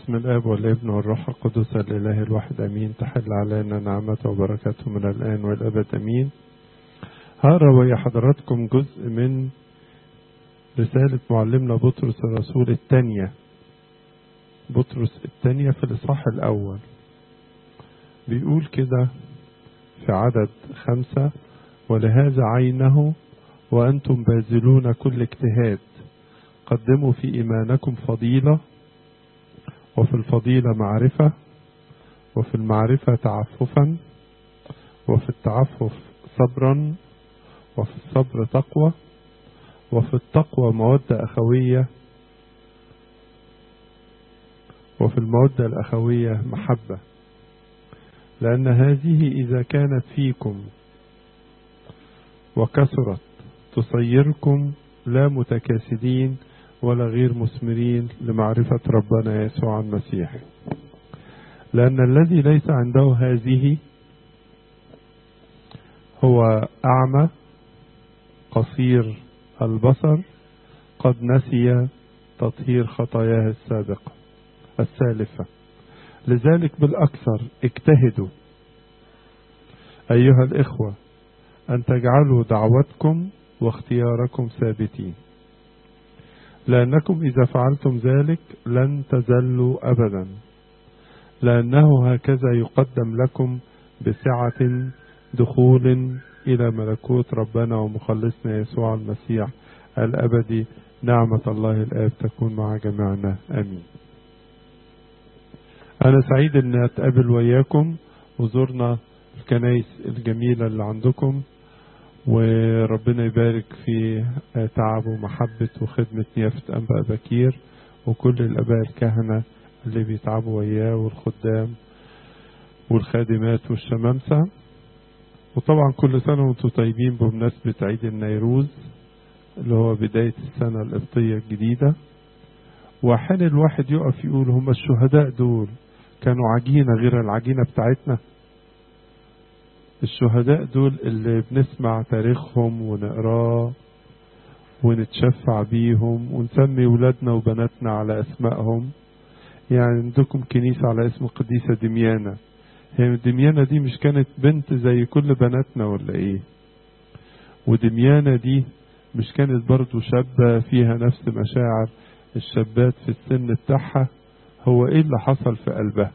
باسم الاب والابن والروح القدس الاله الواحد امين تحل علينا نعمته وبركاته من الان والابد امين هقرا ويا حضراتكم جزء من رسالة معلمنا بطرس الرسول الثانية بطرس الثانية في الإصحاح الأول بيقول كده في عدد خمسة ولهذا عينه وأنتم باذلون كل اجتهاد قدموا في إيمانكم فضيلة وفي الفضيلة معرفة وفي المعرفة تعففا وفي التعفف صبرا وفي الصبر تقوى وفي التقوى مودة أخوية وفي المودة الأخوية محبة لأن هذه إذا كانت فيكم وكثرت تصيركم لا متكاسدين ولا غير مثمرين لمعرفة ربنا يسوع المسيح لأن الذي ليس عنده هذه هو أعمى قصير البصر قد نسي تطهير خطاياه السابقة السالفة لذلك بالأكثر اجتهدوا أيها الإخوة أن تجعلوا دعوتكم واختياركم ثابتين لأنكم إذا فعلتم ذلك لن تزلوا أبدا لأنه هكذا يقدم لكم بسعة دخول إلى ملكوت ربنا ومخلصنا يسوع المسيح الأبدي نعمة الله الآب تكون مع جميعنا آمين أنا سعيد أن أتقابل وياكم وزرنا الكنايس الجميلة اللي عندكم وربنا يبارك في تعب ومحبة وخدمة نيافة أنباء بكير وكل الآباء الكهنة اللي بيتعبوا وياه والخدام والخادمات والشمامسة وطبعا كل سنة وانتم طيبين بمناسبة عيد النيروز اللي هو بداية السنة القبطية الجديدة وأحيانا الواحد يقف يقول هم الشهداء دول كانوا عجينة غير العجينة بتاعتنا الشهداء دول اللي بنسمع تاريخهم ونقراه ونتشفع بيهم ونسمي ولادنا وبناتنا على أسمائهم يعني عندكم كنيسة على اسم قديسة دميانة هي دميانة دي مش كانت بنت زي كل بناتنا ولا ايه ودميانة دي مش كانت برضو شابة فيها نفس مشاعر الشابات في السن بتاعها هو ايه اللي حصل في قلبها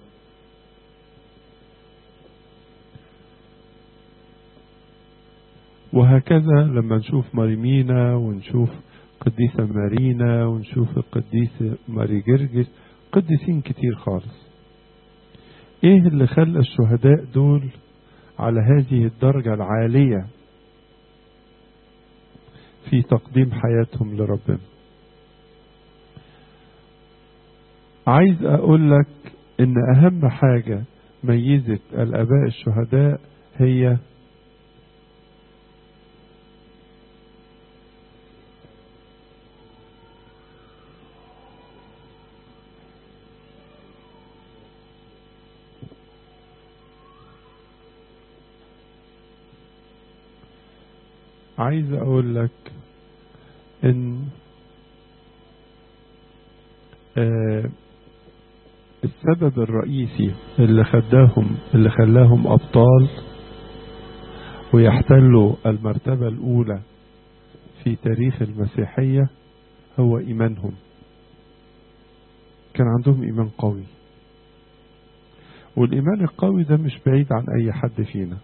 وهكذا لما نشوف مريمينا ونشوف قديسة مارينا ونشوف القديسة ماري جرجس قديسين كتير خالص ايه اللي خلى الشهداء دول على هذه الدرجة العالية في تقديم حياتهم لربنا عايز اقول لك ان اهم حاجة ميزت الاباء الشهداء هي عايز اقول لك ان آه السبب الرئيسي اللي خداهم اللي خلاهم ابطال ويحتلوا المرتبة الاولى في تاريخ المسيحية هو ايمانهم كان عندهم ايمان قوي والايمان القوي ده مش بعيد عن اي حد فينا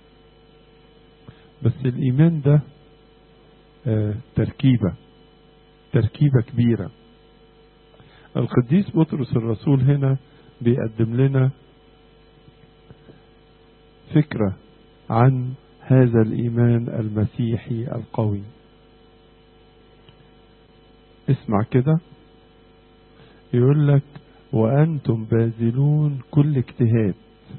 بس الإيمان ده آه تركيبة تركيبة كبيرة القديس بطرس الرسول هنا بيقدم لنا فكرة عن هذا الإيمان المسيحي القوي اسمع كده يقول لك وأنتم باذلون كل اجتهاد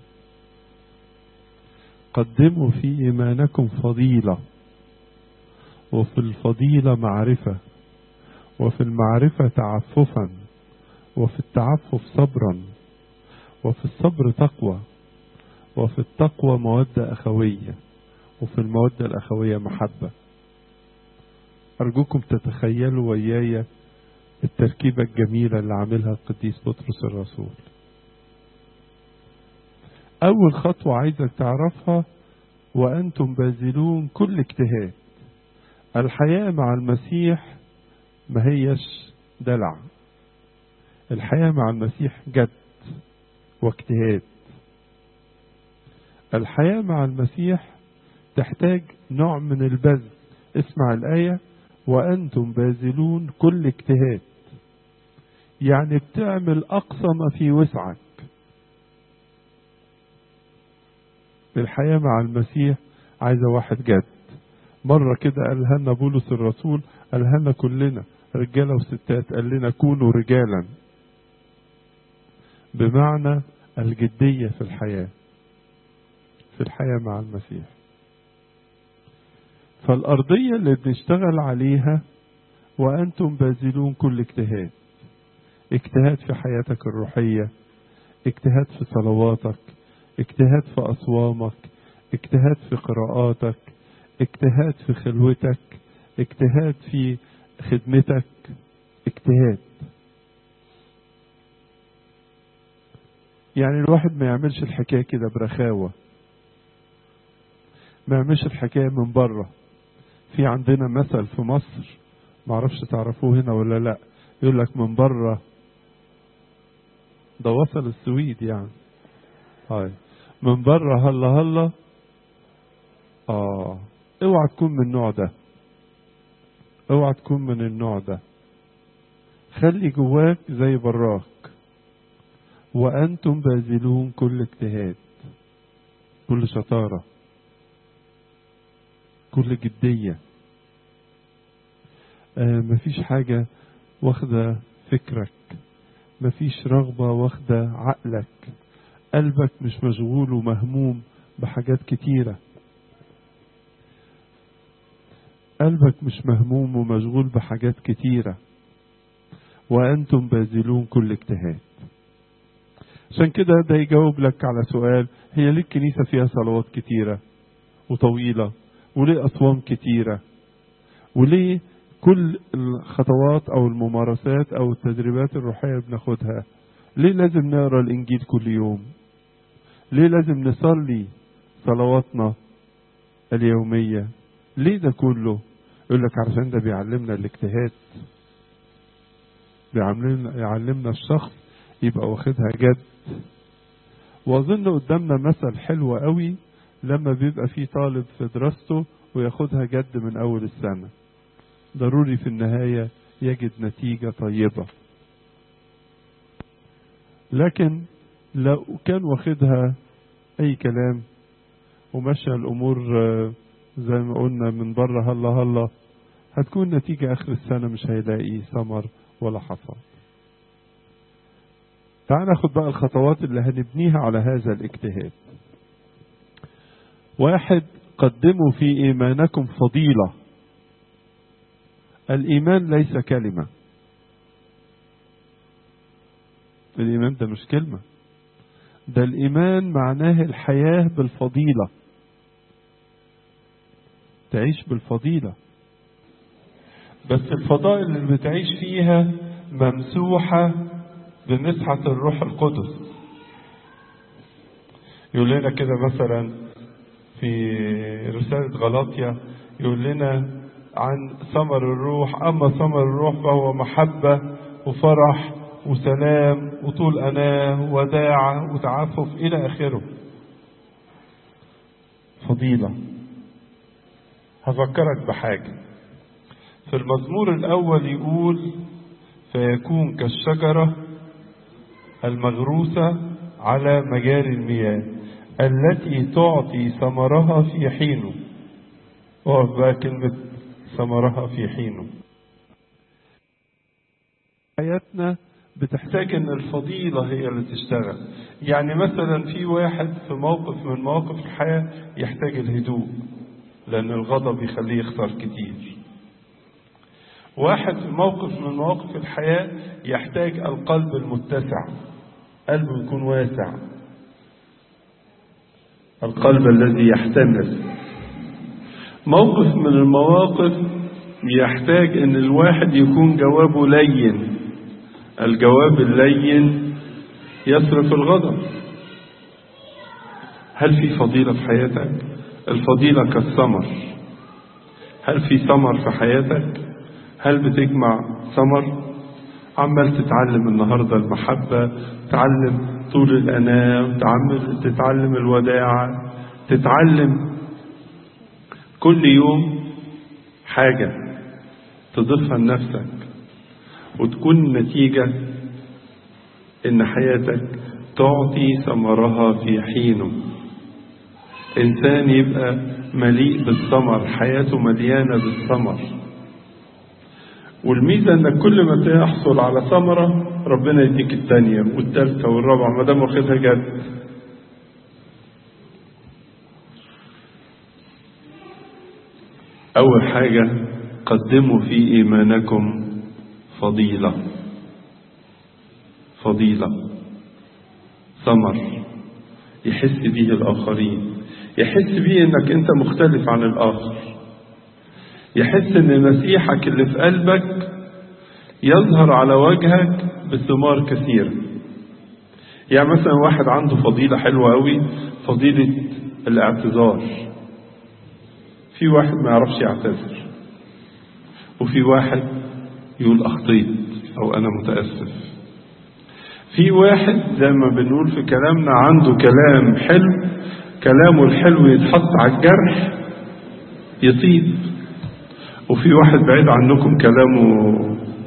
قدموا في إيمانكم فضيلة وفي الفضيلة معرفة وفي المعرفة تعففا وفي التعفف صبرا وفي الصبر تقوى وفي التقوى مودة أخوية وفي المودة الأخوية محبة أرجوكم تتخيلوا وياي التركيبة الجميلة اللي عاملها القديس بطرس الرسول أول خطوة عايزك تعرفها وأنتم باذلون كل اجتهاد الحياة مع المسيح ما هيش دلع الحياة مع المسيح جد واجتهاد الحياة مع المسيح تحتاج نوع من البذل اسمع الآية وأنتم باذلون كل اجتهاد يعني بتعمل أقصى ما في وسعك الحياة مع المسيح عايزة واحد جد مرة كده قالها لنا بولس الرسول قالها لنا كلنا رجالة وستات قال لنا كونوا رجالا بمعنى الجدية في الحياة في الحياة مع المسيح فالأرضية اللي بنشتغل عليها وأنتم باذلون كل اجتهاد اجتهاد في حياتك الروحية اجتهاد في صلواتك اجتهاد في أصوامك اجتهاد في قراءاتك اجتهاد في خلوتك اجتهاد في خدمتك اجتهاد يعني الواحد ما يعملش الحكاية كده برخاوة ما يعملش الحكاية من بره في عندنا مثل في مصر معرفش تعرفوه هنا ولا لا يقول لك من بره ده وصل السويد يعني هاي من بره هلا هلا اه اوعى تكون من النوع ده اوعى تكون من النوع ده خلي جواك زي براك وانتم باذلون كل اجتهاد كل شطاره كل جديه آه مفيش حاجه واخده فكرك مفيش رغبه واخده عقلك قلبك مش مشغول ومهموم بحاجات كتيره قلبك مش مهموم ومشغول بحاجات كتيرة وأنتم باذلون كل اجتهاد عشان كده ده يجاوب لك على سؤال هي ليه الكنيسة فيها صلوات كتيرة وطويلة وليه أصوام كتيرة وليه كل الخطوات أو الممارسات أو التدريبات الروحية بناخدها ليه لازم نقرأ الإنجيل كل يوم ليه لازم نصلي صلواتنا اليومية ليه ده كله يقول لك علشان ده بيعلمنا الاجتهاد بيعلمنا يعلمنا الشخص يبقى واخدها جد واظن قدامنا مثل حلو قوي لما بيبقى في طالب في دراسته وياخدها جد من اول السنه ضروري في النهايه يجد نتيجه طيبه لكن لو كان واخدها اي كلام ومشى الامور زي ما قلنا من بره هلا هلا هتكون نتيجة آخر السنة مش هيلاقي ثمر ولا حصاد. تعال ناخد بقى الخطوات اللي هنبنيها على هذا الاجتهاد. واحد قدموا في إيمانكم فضيلة. الإيمان ليس كلمة. الإيمان ده مش كلمة. ده الإيمان معناه الحياة بالفضيلة. تعيش بالفضيلة بس الفضائل اللي بتعيش فيها ممسوحة بمسحة الروح القدس يقول لنا كده مثلا في رسالة غلاطيا يقول لنا عن ثمر الروح أما ثمر الروح فهو محبة وفرح وسلام وطول أناة وداعة وتعفف إلى آخره فضيلة هفكرك بحاجة في المزمور الأول يقول فيكون كالشجرة المغروسة على مجاري المياه التي تعطي ثمرها في حينه اقف بقى كلمة ثمرها في حينه حياتنا بتحتاج ان الفضيلة هي اللي تشتغل يعني مثلا في واحد في موقف من مواقف الحياة يحتاج الهدوء لأن الغضب يخليه يخسر كتير واحد في موقف من مواقف الحياة يحتاج القلب المتسع قلبه يكون واسع القلب الذي يحتمل موقف من المواقف يحتاج ان الواحد يكون جوابه لين الجواب اللين يصرف الغضب هل في فضيلة في حياتك الفضيلة كالثمر هل في ثمر في حياتك هل بتجمع ثمر عمال تتعلم النهاردة المحبة تتعلم طول الأنام تتعلم الوداعة تتعلم كل يوم حاجة تضيفها لنفسك وتكون النتيجة إن حياتك تعطي ثمرها في حينه إنسان يبقى مليء بالثمر حياته مليانة بالثمر والميزة إنك كل ما تحصل على ثمرة ربنا يديك الثانية والثالثة والرابعة ما دام واخدها جد أول حاجة قدموا في إيمانكم فضيلة فضيلة ثمر يحس به الآخرين يحس به إنك أنت مختلف عن الآخر يحس إن مسيحك اللي في قلبك يظهر على وجهك بثمار كثيرة يعني مثلا واحد عنده فضيلة حلوة أوي فضيلة الاعتذار في واحد ما يعرفش يعتذر وفي واحد يقول أخطيت أو أنا متأسف في واحد زي ما بنقول في كلامنا عنده كلام حلو كلامه الحلو يتحط على الجرح يطيب وفي واحد بعيد عنكم كلامه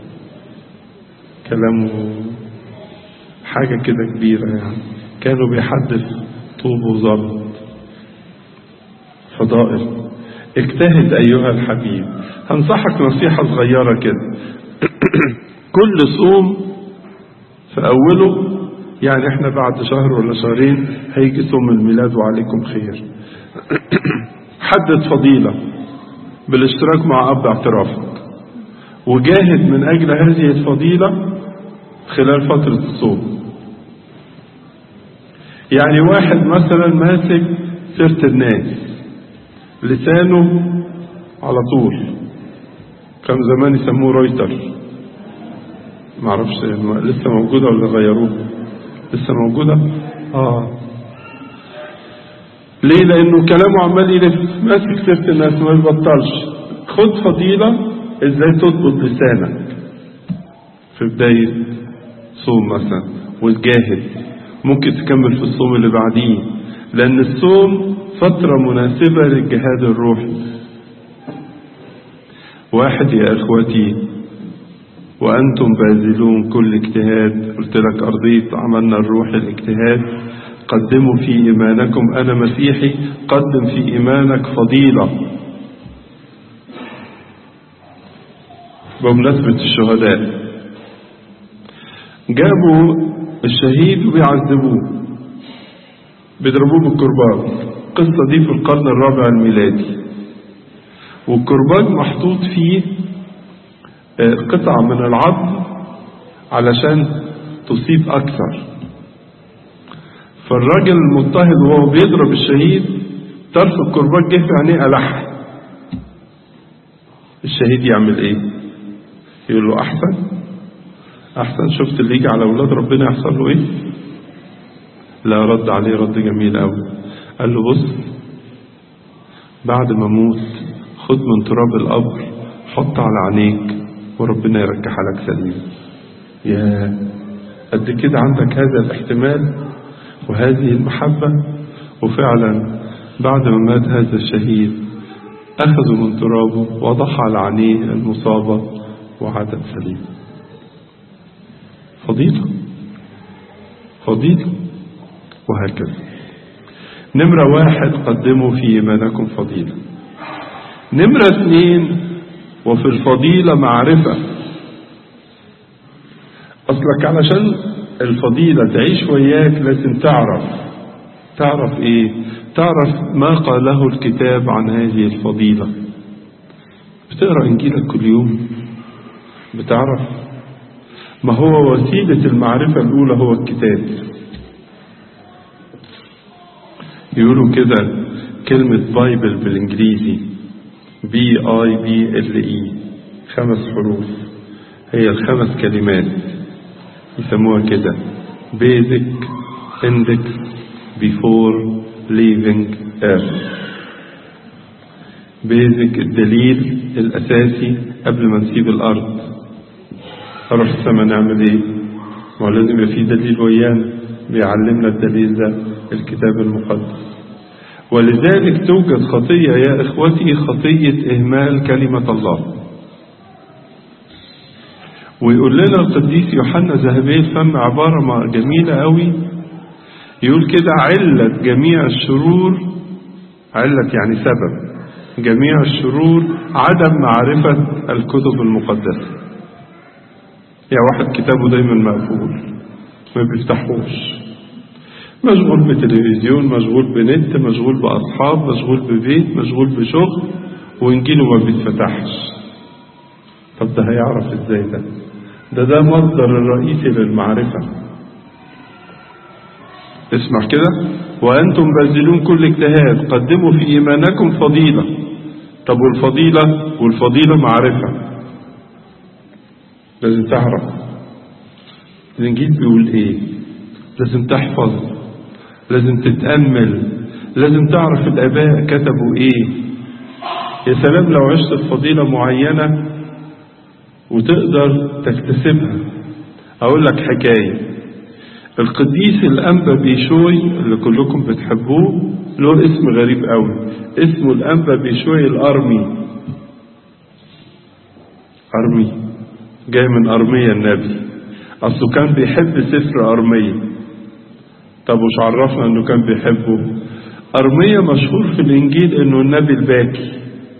كلامه حاجة كده كبيرة يعني كانوا بيحدث طوب وزلط فضائل اجتهد أيها الحبيب هنصحك نصيحة صغيرة كده كل صوم في أوله يعني احنا بعد شهر ولا شهرين هيجي صوم الميلاد وعليكم خير حدد فضيلة بالاشتراك مع أب اعترافك وجاهد من أجل هذه الفضيلة خلال فترة الصوم يعني واحد مثلا ماسك سيرة الناس لسانه على طول كان زمان يسموه رويتر معرفش لسه موجودة ولا غيروه لسه موجودة اه ليه لانه كلامه عمال يلف ماسك سيرة الناس ما يبطلش خد فضيلة ازاي تضبط لسانك في بداية صوم مثلا وتجاهد ممكن تكمل في الصوم اللي بعديه لان الصوم فترة مناسبة للجهاد الروحي واحد يا اخوتي وأنتم باذلون كل اجتهاد قلت لك أرضية عملنا الروح الاجتهاد قدموا في إيمانكم أنا مسيحي قدم في إيمانك فضيلة بمناسبة الشهداء جابوا الشهيد وبيعذبوه بيضربوه بالكرباج القصة دي في القرن الرابع الميلادي والكرباج محطوط فيه قطع من العظم علشان تصيب أكثر فالراجل المضطهد وهو بيضرب الشهيد طرف الكرباج جه في عينيه ألح الشهيد يعمل ايه يقول له أحسن أحسن شفت اللي يجي على أولاد ربنا يحصل له ايه لا رد عليه رد جميل قوي قال له بص بعد ما اموت خد من تراب القبر حط على عينيك وربنا يرجعها لك سليم يا قد كده عندك هذا الاحتمال وهذه المحبة وفعلا بعد ما مات هذا الشهيد أخذوا من ترابه وضح على عينيه المصابة وعادت سليم فضيلة فضيلة وهكذا نمرة واحد قدموا في إيمانكم فضيلة نمرة اثنين وفي الفضيلة معرفة أصلك علشان الفضيلة تعيش وياك لازم تعرف تعرف إيه تعرف ما قاله الكتاب عن هذه الفضيلة بتقرأ إنجيلك كل يوم بتعرف ما هو وسيلة المعرفة الأولى هو الكتاب يقولوا كده كلمة بايبل بالإنجليزي بي اي بي ال اي خمس حروف هي الخمس كلمات يسموها كده basic index before leaving earth basic الدليل الأساسي قبل ما نسيب الأرض أروح السما نعمل إيه؟ ما هو لازم يبقى في دليل ويانا بيعلمنا الدليل ده الكتاب المقدس ولذلك توجد خطية يا إخوتي خطية إهمال كلمة الله ويقول لنا القديس يوحنا ذهبي الفم عبارة جميلة قوي يقول كده علة جميع الشرور علة يعني سبب جميع الشرور عدم معرفة الكتب المقدسة يعني واحد كتابه دايما مقفول ما بيفتحوش مشغول بتلفزيون مشغول بنت مشغول بأصحاب مشغول ببيت مشغول بشغل وإنجيله ما بيتفتحش طب ده هيعرف ازاي ده ده ده مصدر الرئيسي للمعرفة اسمع كده وأنتم باذلون كل اجتهاد قدموا في إيمانكم فضيلة طب والفضيلة والفضيلة معرفة لازم تعرف الإنجيل بيقول إيه لازم تحفظ لازم تتأمل لازم تعرف الآباء كتبوا إيه يا سلام لو عشت في فضيلة معينة وتقدر تكتسبها أقول لك حكاية القديس الأنبا بيشوي اللي كلكم بتحبوه له اسم غريب قوي اسمه الأنبا بيشوي الأرمي أرمي جاي من أرمية النبي أصله كان بيحب سفر أرمية طب وش عرفنا أنه كان بيحبه أرمية مشهور في الإنجيل أنه النبي الباكي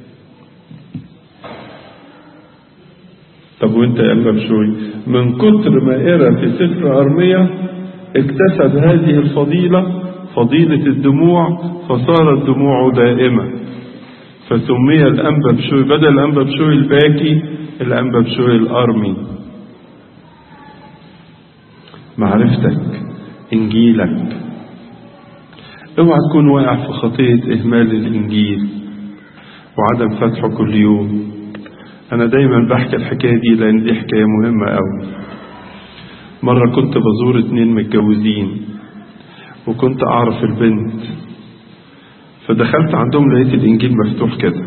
طب وانت يا أنبا بشوي من كتر ما قرا في سفر أرمية اكتسب هذه الفضيلة فضيلة الدموع فصارت دموعه دائمة فسمي الأنبا بشوي بدل الأنبا بشوي الباكي الأنبا بشوي الأرمي معرفتك إنجيلك اوعى تكون واقع في خطية إهمال الإنجيل وعدم فتحه كل يوم أنا دايما بحكي الحكاية دي لأن دي حكاية مهمة أوي مرة كنت بزور اتنين متجوزين وكنت أعرف البنت فدخلت عندهم لقيت الإنجيل مفتوح كده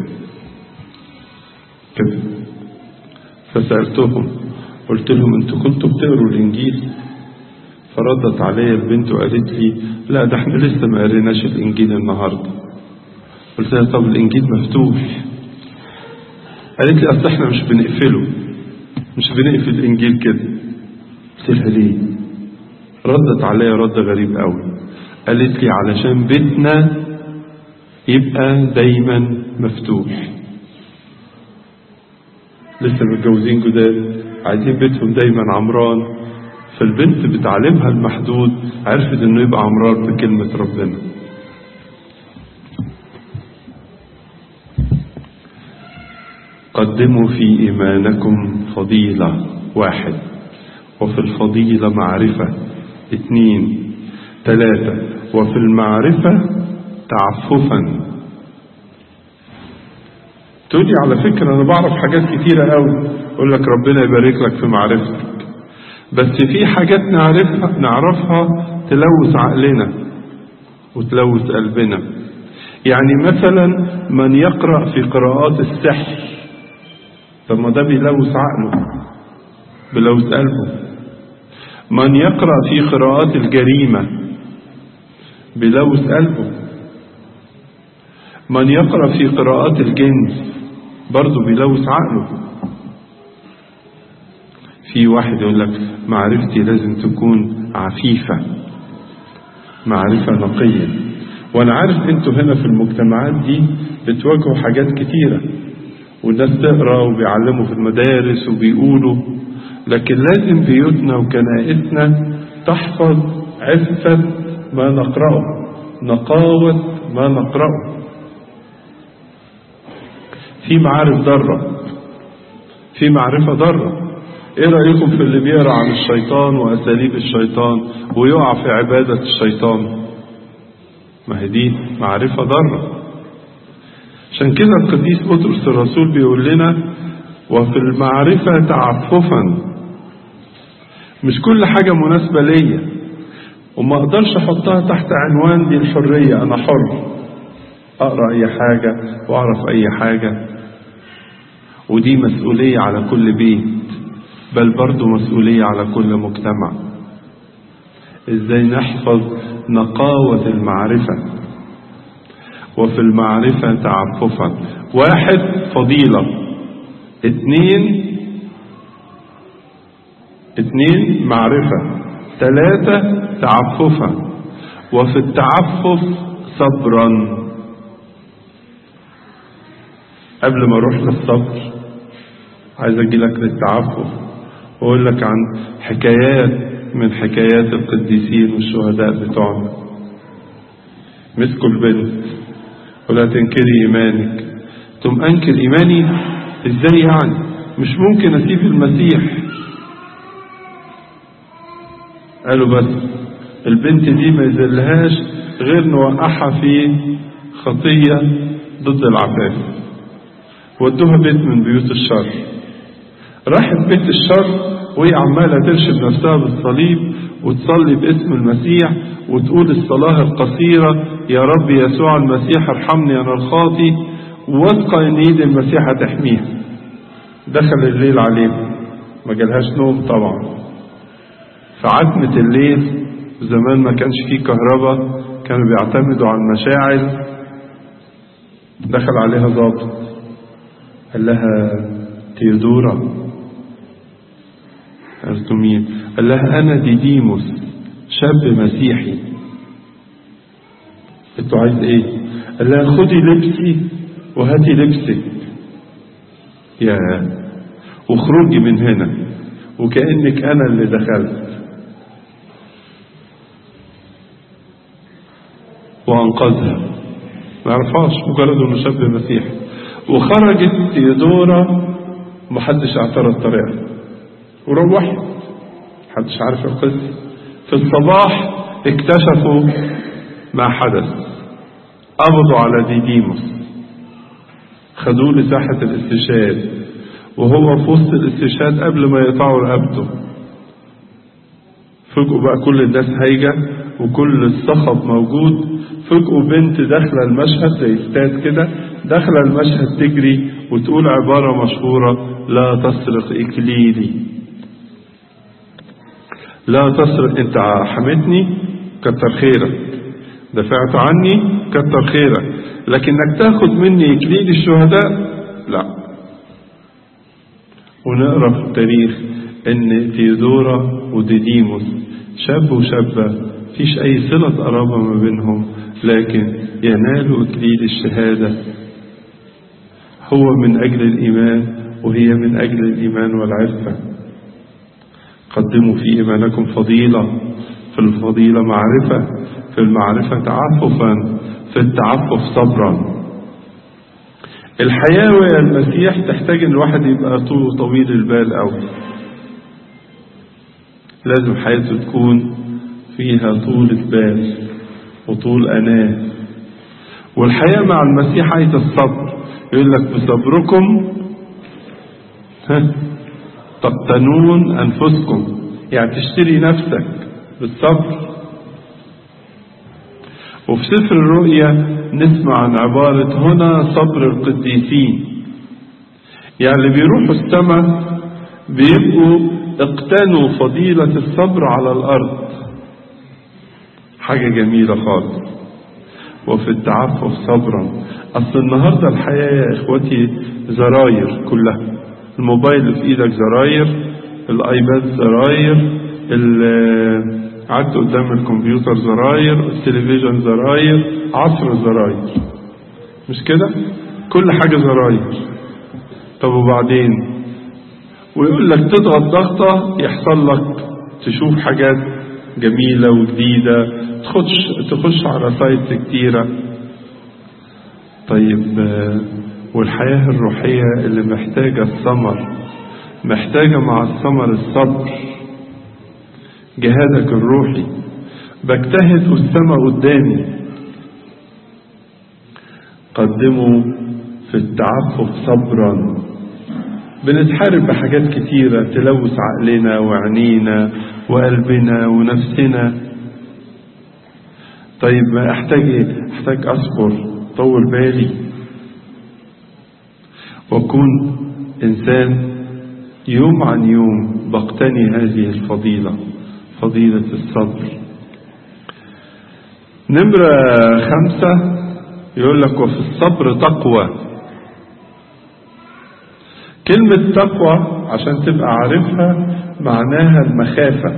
كده فسألتهم قلت لهم انتوا كنتوا بتقروا الإنجيل فردت عليا البنت وقالت لي لا ده احنا لسه ما قريناش الإنجيل النهاردة قلت لها طب الإنجيل مفتوح قالت لي أصل احنا مش بنقفله مش بنقفل الإنجيل كده قلت لها ليه ردت عليا رد غريب قوي قالت لي علشان بيتنا يبقى دايما مفتوح لسه متجوزين جداد عايزين بيتهم دايما عمران فالبنت بتعلمها المحدود عرفت انه يبقى عمران بكلمة ربنا قدموا في إيمانكم فضيلة واحد وفي الفضيلة معرفة اثنين ثلاثة وفي المعرفة تعففا تقولي على فكرة أنا بعرف حاجات كتيرة قوي أقول لك ربنا يبارك لك في معرفتك بس في حاجات نعرفها نعرفها تلوث عقلنا وتلوث قلبنا يعني مثلا من يقرأ في قراءات السحر طب ما ده بيلوث عقله بيلوث قلبه من يقرأ في قراءات الجريمة بيلوث قلبه من يقرأ في قراءات الجنس برضه بيلوث عقله في واحد يقول لك معرفتي لازم تكون عفيفة معرفة نقية وانا عارف انتوا هنا في المجتمعات دي بتواجهوا حاجات كتيرة والناس تقرأ وبيعلموا في المدارس وبيقولوا لكن لازم بيوتنا وكنائسنا تحفظ عفة ما نقرأه نقاوة ما نقرأه في معارف ضارة في معرفة ضارة ايه رأيكم في اللي بيقرأ عن الشيطان وأساليب الشيطان ويقع في عبادة الشيطان ما هي دي معرفة ضارة عشان كده القديس بطرس الرسول بيقول لنا وفي المعرفة تعففا مش كل حاجة مناسبة ليا وما اقدرش احطها تحت عنوان دي الحرية انا حر اقرا اي حاجة واعرف اي حاجة ودي مسؤولية على كل بيت بل برضو مسؤولية على كل مجتمع ازاي نحفظ نقاوة المعرفة وفي المعرفة تعففا واحد فضيلة اتنين اتنين معرفة ثلاثة تعففا وفي التعفف صبرا قبل ما اروح للصبر عايز اجي لك للتعفف واقول لك عن حكايات من حكايات القديسين والشهداء بتوعنا مسكوا البنت ولا تنكري ايمانك ثم انكر ايماني ازاي يعني مش ممكن اسيب المسيح قالوا بس البنت دي ما يذلهاش غير نوقعها في خطية ضد العفاف ودوها بيت من بيوت الشر راحت بيت الشر وهي عمالة ترشد نفسها بالصليب وتصلي باسم المسيح وتقول الصلاة القصيرة يا رب يسوع المسيح ارحمني أنا الخاطي واثقة إن إيد المسيح هتحميها دخل الليل عليها ما جالهاش نوم طبعا في عتمة الليل زمان ما كانش فيه كهرباء كانوا بيعتمدوا على المشاعل دخل عليها ضابط قال لها تيودورا قالت مين قال لها انا ديديموس شاب مسيحي انتوا عايز ايه قال لها خدي لبسي وهاتي لبسك يا واخرجي من هنا وكأنك انا اللي دخلت وانقذها ما يعرفهاش مجرد انه شاب مسيحي وخرجت تيودورا محدش اعترض طريقها وروحت محدش عارف القصة في الصباح اكتشفوا ما حدث قبضوا على ديديموس خدوه لساحة الاستشهاد وهو في وسط الاستشهاد قبل ما يقطعوا رقبته فجأوا بقى كل الناس هايجة وكل الصخب موجود فجأوا بنت داخلة المشهد زي استاد كده داخلة المشهد تجري وتقول عبارة مشهورة لا تسرق إكليلي لا تسرق انت حمتني كتر خيرك دفعت عني كتر خيرك لكنك تاخد مني اكليل الشهداء لا ونقرا في التاريخ ان تيودورا وديديموس شاب وشابة فيش اي صلة قرابة ما بينهم لكن ينالوا اكليل الشهادة هو من اجل الايمان وهي من اجل الايمان والعفه قدموا في إيمانكم فضيلة في الفضيلة معرفة في المعرفة تعففا في التعفف صبرا الحياة ويا المسيح تحتاج ان الواحد يبقى طول طويل البال قوي لازم حياته تكون فيها طولة بال وطول أناه والحياة مع المسيح عايزة الصبر يقول لك بصبركم ها تقتنون أنفسكم يعني تشتري نفسك بالصبر وفي سفر الرؤيا نسمع عن عبارة هنا صبر القديسين يعني اللي بيروحوا السماء بيبقوا اقتنوا فضيلة الصبر على الأرض حاجة جميلة خالص وفي التعفف صبرا أصل النهاردة الحياة يا إخوتي زراير كلها الموبايل في ايدك زراير الايباد زراير قعدت قدام الكمبيوتر زراير التلفزيون زراير عصر زراير مش كده كل حاجة زراير طب وبعدين ويقول لك تضغط ضغطة يحصل لك تشوف حاجات جميلة وجديدة تخش تخش على سايتس كتيرة طيب والحياة الروحية اللي محتاجة الثمر محتاجة مع الثمر الصبر جهادك الروحي بجتهد والسماء قدامي قدموا في التعفف صبرا بنتحارب بحاجات كتيرة تلوث عقلنا وعينينا وقلبنا ونفسنا طيب ما احتاج ايه احتاج اصبر طول بالي واكون انسان يوم عن يوم بقتني هذه الفضيلة فضيلة الصبر نمرة خمسة يقول لك وفي الصبر تقوى كلمة تقوى عشان تبقى عارفها معناها المخافة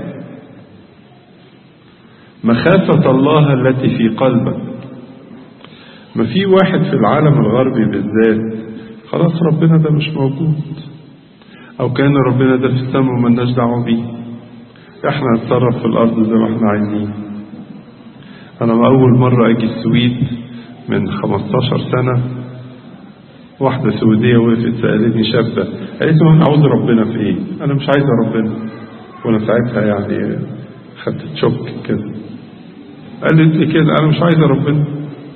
مخافة الله التي في قلبك ما في واحد في العالم الغربي بالذات خلاص ربنا ده مش موجود او كان ربنا ده في السماء وملناش دعوه بيه احنا نتصرف في الارض زي ما احنا عايزين انا اول مره اجي السويد من 15 سنه واحده سويديه وقفت سالتني شابه قالت لي انا عاوز ربنا في ايه انا مش عايزه ربنا وانا ساعتها يعني خدت شوك كده قالت لي كده انا مش عايزه ربنا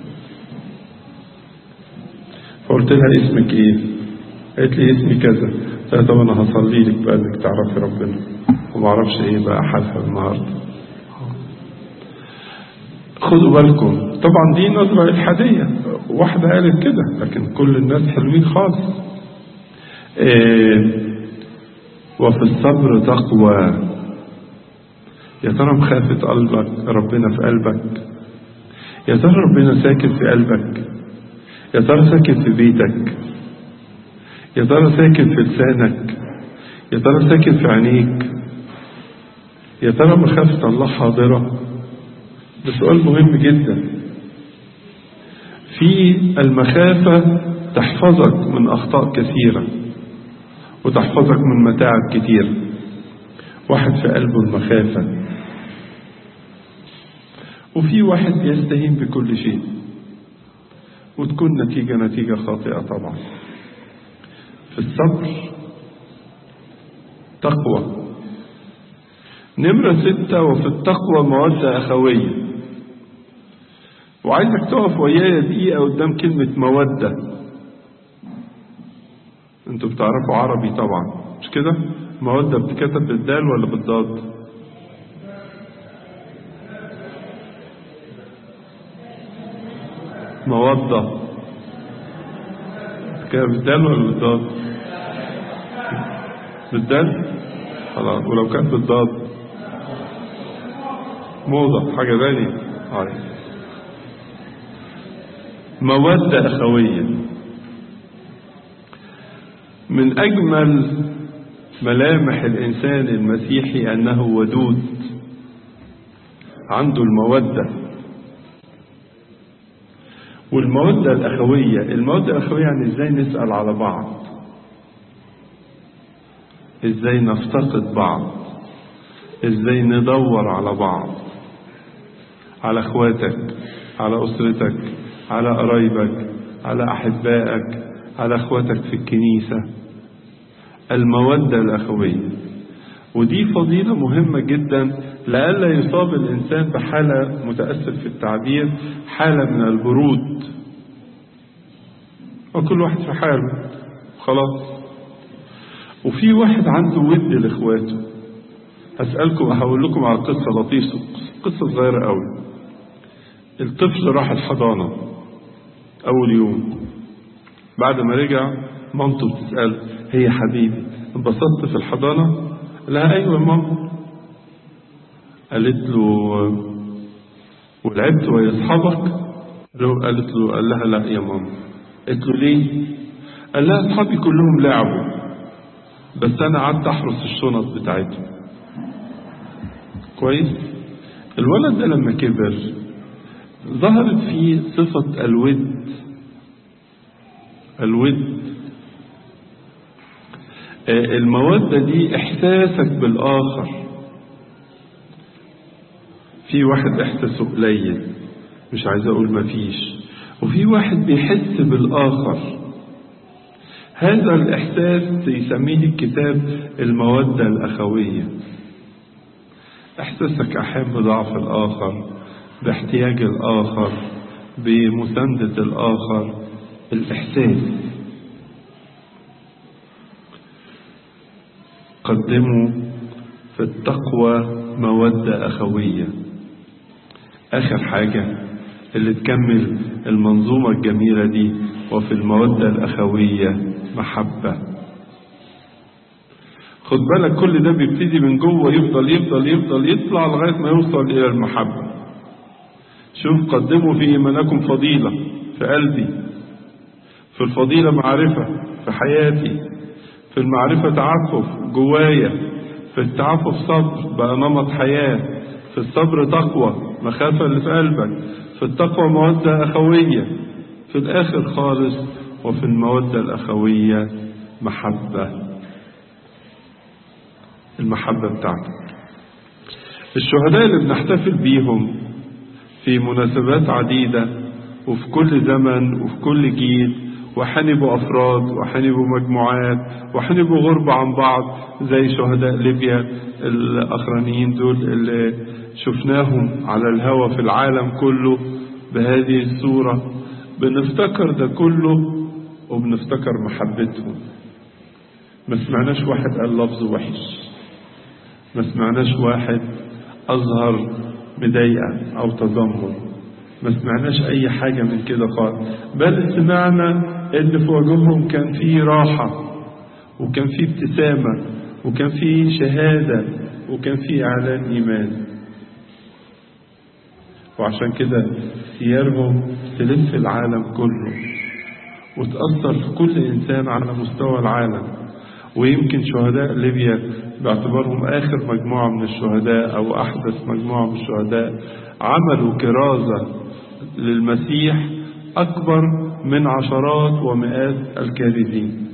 فقلت لها اسمك ايه قالت لي اسمي كذا قلت لها طب انا هصلي لك بقى انك تعرفي ربنا وما اعرفش ايه بقى حالها النهارده خدوا بالكم طبعا دي نظرة إلحادية واحدة قالت كده لكن كل الناس حلوين خالص إيه وفي الصبر تقوى يا ترى مخافة قلبك ربنا في قلبك يا ترى ربنا ساكن في قلبك يا ترى ساكن في بيتك يا ترى ساكن في لسانك يا ترى ساكن في عينيك يا ترى مخافة الله حاضرة ده سؤال مهم جدا في المخافة تحفظك من أخطاء كثيرة وتحفظك من متاعب كثيرة واحد في قلبه المخافة وفي واحد يستهين بكل شيء وتكون نتيجة نتيجة خاطئة طبعا في الصبر تقوى نمرة ستة وفي التقوى مودة أخوية وعايزك تقف ويايا دقيقة قدام كلمة مودة انتوا بتعرفوا عربي طبعا مش كده مودة بتكتب بالدال ولا بالضاد مودة كده بالدال ولا بالضاد بالدال خلاص ولو كانت بالضاد موضة حاجة تانية هاي مودة أخوية من أجمل ملامح الإنسان المسيحي أنه ودود عنده المودة والمودة الأخوية المودة الأخوية يعني إزاي نسأل على بعض إزاي نفتقد بعض إزاي ندور على بعض على اخواتك على اسرتك على قرايبك على احبائك على اخواتك في الكنيسه الموده الاخويه ودي فضيله مهمه جدا لئلا يصاب الانسان بحاله متاسف في التعبير حاله من البرود وكل واحد في حاله خلاص وفي واحد عنده ود لاخواته هسألكم هقول لكم على قصة لطيفة قصة صغيرة قوي الطفل راح الحضانة أول يوم بعد ما رجع مامته بتسأل هي حبيبي انبسطت في الحضانة لها أيوة ماما قالت له ولعبت ويا أصحابك قالت له قال لها لا يا ماما قالت له ليه قال لها أصحابي كلهم لعبوا بس أنا قعدت أحرس الشنط بتاعتهم كويس الولد ده لما كبر ظهرت فيه صفة الود الود المودة دي إحساسك بالآخر في واحد إحساسه قليل مش عايز أقول مفيش وفي واحد بيحس بالآخر هذا الإحساس يسميه الكتاب المودة الأخوية إحساسك أحيانا بضعف الآخر باحتياج الآخر بمساندة الآخر الإحساس قدموا في التقوى مودة أخوية آخر حاجة اللي تكمل المنظومة الجميلة دي وفي المودة الأخوية محبة خد بالك كل ده بيبتدي من جوه يفضل يفضل يفضل يطلع لغاية ما يوصل إلى المحبة شوف قدموا في إيمانكم فضيلة في قلبي في الفضيلة معرفة في حياتي في المعرفة تعفف جوايا في التعفف صبر بقى نمط حياة في الصبر تقوى مخافة اللي في قلبك في التقوى مودة أخوية في الآخر خالص وفي المودة الأخوية محبة المحبة بتاعتك الشهداء اللي بنحتفل بيهم في مناسبات عديدة وفي كل زمن وفي كل جيل وحنبوا أفراد وحنبوا مجموعات وحنبوا غربة عن بعض زي شهداء ليبيا الأخرانيين دول اللي شفناهم على الهوى في العالم كله بهذه الصورة بنفتكر ده كله وبنفتكر محبتهم ما سمعناش واحد قال لفظ وحش ما سمعناش واحد أظهر مضايقة أو تذمر ما سمعناش أي حاجة من كده خالص بل سمعنا إن في وجوههم كان في راحة وكان في ابتسامة وكان في شهادة وكان في إعلان إيمان وعشان كده سيارهم تلف العالم كله وتأثر في كل إنسان على مستوى العالم ويمكن شهداء ليبيا باعتبارهم آخر مجموعة من الشهداء أو أحدث مجموعة من الشهداء عملوا كرازة للمسيح أكبر من عشرات ومئات الكارثين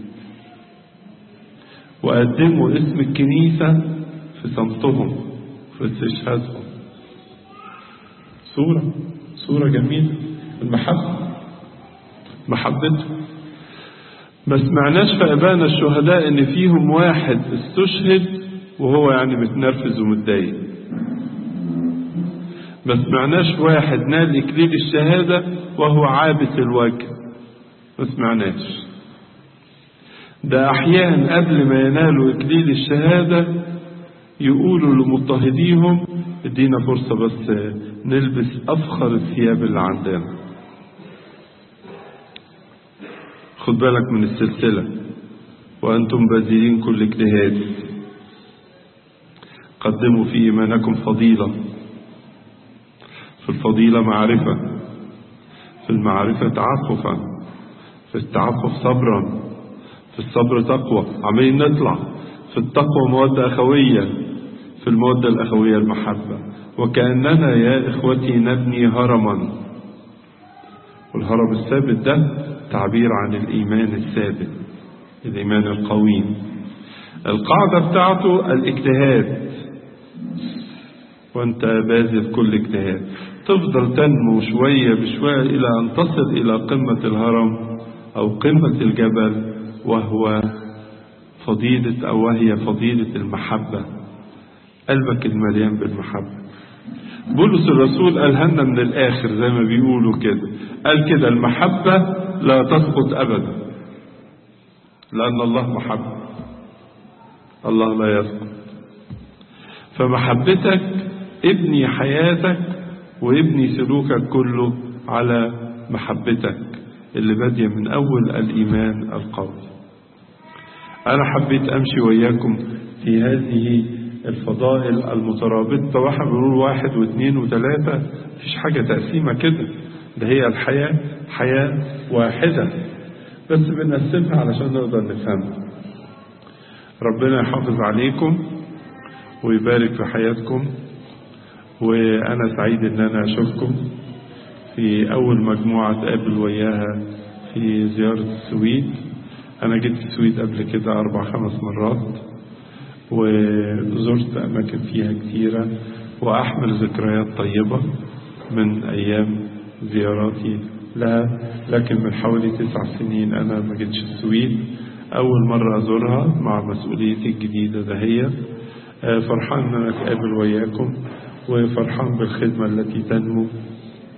وقدموا اسم الكنيسة في صمتهم في استشهادهم صورة صورة جميلة المحبة محبتهم ما سمعناش في ابائنا الشهداء ان فيهم واحد استشهد وهو يعني متنرفز ومتضايق ما سمعناش واحد نال اكليل الشهاده وهو عابس الوجه ما سمعناش ده احيانا قبل ما ينالوا اكليل الشهاده يقولوا لمضطهديهم ادينا فرصه بس نلبس افخر الثياب اللي عندنا خد بالك من السلسلة وأنتم باذلين كل اجتهاد قدموا في إيمانكم فضيلة في الفضيلة معرفة في المعرفة تعففا في التعفف صبرا في الصبر تقوى عمالين نطلع في التقوى مودة أخوية في المودة الأخوية المحبة وكأننا يا إخوتي نبني هرما والهرم الثابت ده تعبير عن الإيمان الثابت الإيمان القويم القاعدة بتاعته الاجتهاد وانت باذل كل اجتهاد تفضل تنمو شوية بشوية إلى أن تصل إلى قمة الهرم أو قمة الجبل وهو فضيلة أو وهي فضيلة المحبة قلبك المليان بالمحبة بولس الرسول قالها من الآخر زي ما بيقولوا كده قال كده المحبة لا تسقط أبدا لأن الله محبة الله لا يسقط فمحبتك ابني حياتك وابني سلوكك كله على محبتك اللي بادية من أول الإيمان القوي أنا حبيت أمشي وياكم في هذه الفضائل المترابطة واحد بيقول واحد واثنين وثلاثة مفيش حاجة تقسيمة كده ده هي الحياة حياة واحدة بس بنقسمها علشان نقدر نفهمها ربنا يحافظ عليكم ويبارك في حياتكم وأنا سعيد إن أنا أشوفكم في أول مجموعة تقابل وياها في زيارة السويد أنا جيت السويد قبل كده أربع خمس مرات وزرت أماكن فيها كثيرة وأحمل ذكريات طيبة من أيام زياراتي لها لكن من حوالي تسع سنين أنا ما جيتش السويد أول مرة أزورها مع مسؤوليتي الجديدة دهية فرحان أن أنا أتقابل وياكم وفرحان بالخدمة التي تنمو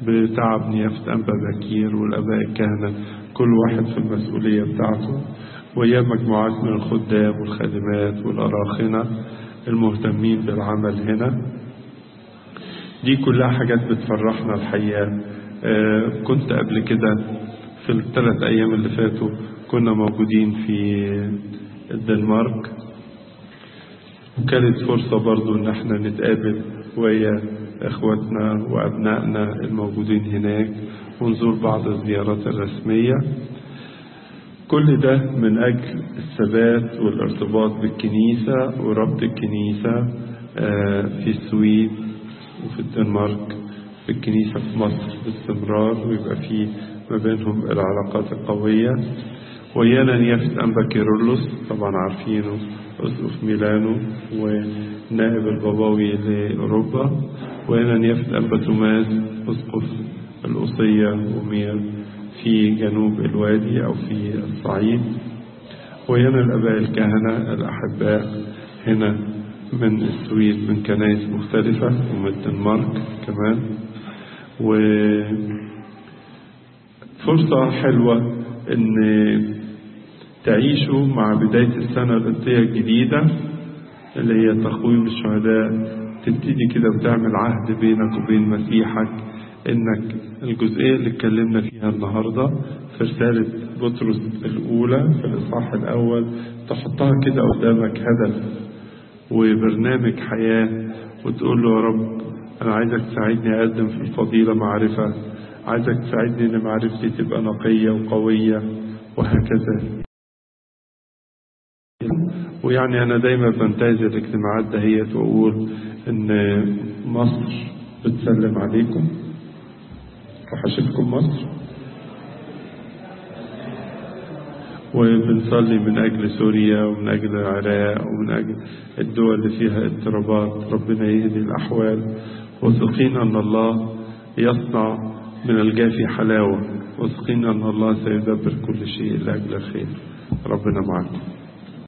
بتعب نيافة أنبا بكير والآباء الكهنة كل واحد في المسؤولية بتاعته ويا مجموعات من الخدام والخادمات والأراخنة المهتمين بالعمل هنا دي كلها حاجات بتفرحنا الحقيقة آه كنت قبل كده في الثلاث أيام اللي فاتوا كنا موجودين في الدنمارك وكانت فرصة برضو إن احنا نتقابل ويا إخواتنا وأبنائنا الموجودين هناك ونزور بعض الزيارات الرسمية كل ده من أجل الثبات والارتباط بالكنيسة وربط الكنيسة في السويد وفي الدنمارك في الكنيسة في مصر باستمرار ويبقى في ما بينهم العلاقات القوية ويانا نيافة أنبا كيرلس طبعا عارفينه أسقف ميلانو ونائب البابوي لأوروبا ويانا نيافة أنبا توماس أسقف القصية ومير في جنوب الوادي أو في الصعيد ويانا الأباء الكهنة الأحباء هنا من السويد من كنائس مختلفة ومن الدنمارك كمان وفرصة حلوة إن تعيشوا مع بداية السنة القبطية الجديدة اللي هي تقويم الشهداء تبتدي كده وتعمل عهد بينك وبين مسيحك انك الجزئية اللي اتكلمنا فيها النهاردة في رسالة بطرس الأولى في الإصحاح الأول تحطها كده قدامك هدف وبرنامج حياة وتقول له يا رب أنا عايزك تساعدني أقدم في الفضيلة معرفة عايزك تساعدني إن معرفتي تبقى نقية وقوية وهكذا ويعني أنا دايما بنتهز الاجتماعات دهيت وأقول إن مصر بتسلم عليكم وحشتكم مصر وبنصلي من أجل سوريا ومن أجل العراق ومن أجل الدول اللي فيها اضطرابات ربنا يهدي الأحوال واثقين أن الله يصنع من الجافي حلاوة واثقين أن الله سيدبر كل شيء لأجل الخير ربنا معكم